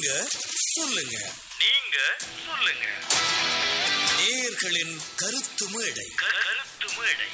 சொல்லுங்க நீங்க சொல்லுங்க நேயர்களின் கருத்து மேடை க- கருத்து மேடை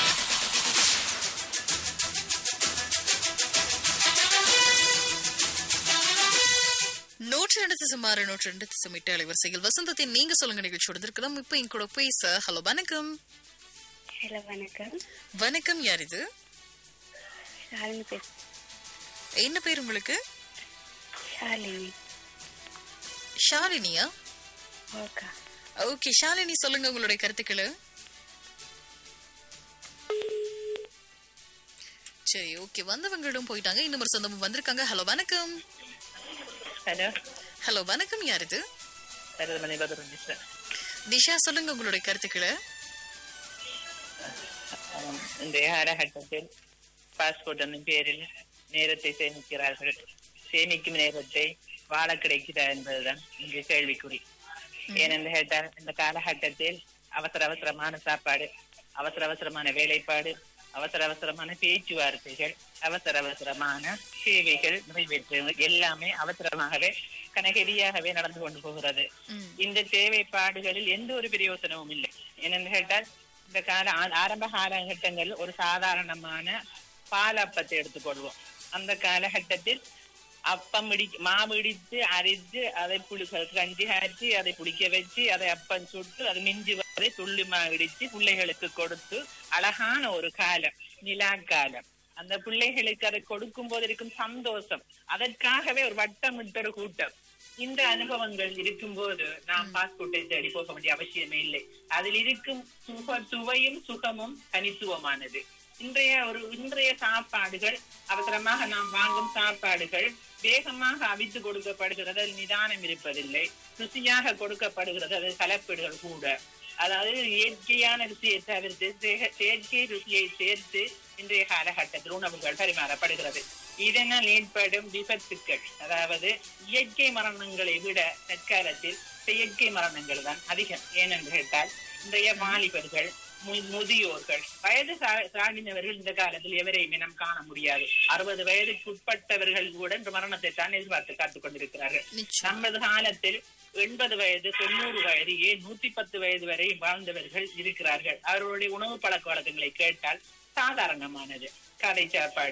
நூற்றி ரெண்டு சுமார் நூற்றி ரெண்டு திசம் எட்டு அலைவரிசையில் வசந்தத்தின் நீங்க சொல்லுங்க நிகழ்ச்சி இருக்கிறோம் இப்ப என் கூட பேச ஹலோ வணக்கம் ஹலோ வணக்கம் வணக்கம் யார் இது ஷாலினி பேச என்ன பேர் உங்களுக்கு ஷாலினி ஷாலினியா ஓகா ஓகே ஷாலினி சொல்லுங்க உங்களுடைய கருத்துக்களை சரி ஓகே வந்தவங்களும் போயிட்டாங்க இன்னும் ஒரு சொந்தமும் வந்திருக்காங்க ஹலோ வணக்கம் ഹലോ ஹலோ வணக்கம் யார் இது ഭരതമണി ബദറുന്നിസ திஷா சொல்லுங்க உங்களுடைய கருத்துக்களை இன்றைய காலகட்டத்தில் பாஸ்போர்ட் என்னும் பேரில் நேரத்தை சேமிக்கிறார்கள் சேமிக்கும் நேரத்தை வாழ கிடைக்கிறா என்பதுதான் இங்கு கேள்விக்குறி ஏனென்று கேட்டால் இந்த காலகட்டத்தில் அவசர அவசரமான சாப்பாடு அவசர அவசரமான வேலைப்பாடு அவசர அவசரமான பேச்சுவார்த்தைகள் அவசர அவசரமான சேவைகள் நிறைவேற்று எல்லாமே அவசரமாகவே கனகரியாகவே நடந்து கொண்டு போகிறது ம். இந்த தேவைப்பாடுகளில் எந்த ஒரு பிரயோசனமும் இல்லை என்னென்னு கேட்டால் இந்த கால ஆ- ஆரம்ப காலகட்டங்களில் ஒரு சாதாரணமான பாலப்பத்தை எடுத்துக்கொள்வோம் அந்த காலகட்டத்தில் அப்பம் இடி மாவு இடித்து அரைத்து அதை புளி கஞ்சி காய்ச்சி அதை புளிக்க வச்சு அதை அப்பம் சுட்டு அது மிஞ்சி வரை துள்ளி மா இடித்து பிள்ளைகளுக்கு கொடுத்து அழகான ஒரு காலம் நிலா காலம் அந்த பிள்ளைகளுக்கு அதை கொடுக்கும் போது இருக்கும் சந்தோஷம் அதற்காகவே ஒரு வட்டமிட்ட ஒரு கூட்டம் இந்த அனுபவங்கள் இருக்கும்போது நாம் பாஸ்போர்ட்டை தேடி போக வேண்டிய அவசியமே இல்லை அதில் இருக்கும் சுக சுவையும் சுகமும் தனித்துவமானது இன்றைய ஒரு இன்றைய சாப்பாடுகள் அவசரமாக நாம் வாங்கும் சாப்பாடுகள் வேகமாக அவித்து கொடுக்கப்படுகிறது அதில் நிதானம் இருப்பதில்லை ருசியாக கொடுக்கப்படுகிறது அது கலப்பீடுகள் கூட அதாவது இயற்கையான ருசியை தவிர்த்து செக- செயற்கை ருசியை சேர்த்து இன்றைய காலகட்டத்தில் உணவுகள் பரிமாறப்படுகிறது இதனால் ஏற்படும் விபத்துக்கள் அதாவது இயற்கை மரணங்களை விட தற்காலத்தில் செயற்கை மரணங்கள் தான் அதிகம் ஏனென்று கேட்டால் இன்றைய வாலிபர்கள் மு- முதியோர்கள் வயது சா- சாடினவர்கள் இந்த காலத்தில் எவரையுமே நாம் காண முடியாது அறுபது வயதுக்கு உட்பட்டவர்கள் கூட இந்த மரணத்தை தான் எதிர்பார்த்து காத்துக் கொண்டிருக்கிறார்கள் நிச்சயம் நமது காலத்தில் எண்பது வயது தொண்ணூறு வயது ஏன் நூத்தி பத்து வயது வரை வாழ்ந்தவர்கள் இருக்கிறார்கள் அவர்களுடைய உணவு பழக்க வழக்கங்களை கேட்டால் சாதாரணமானது காலை சாப்பாடு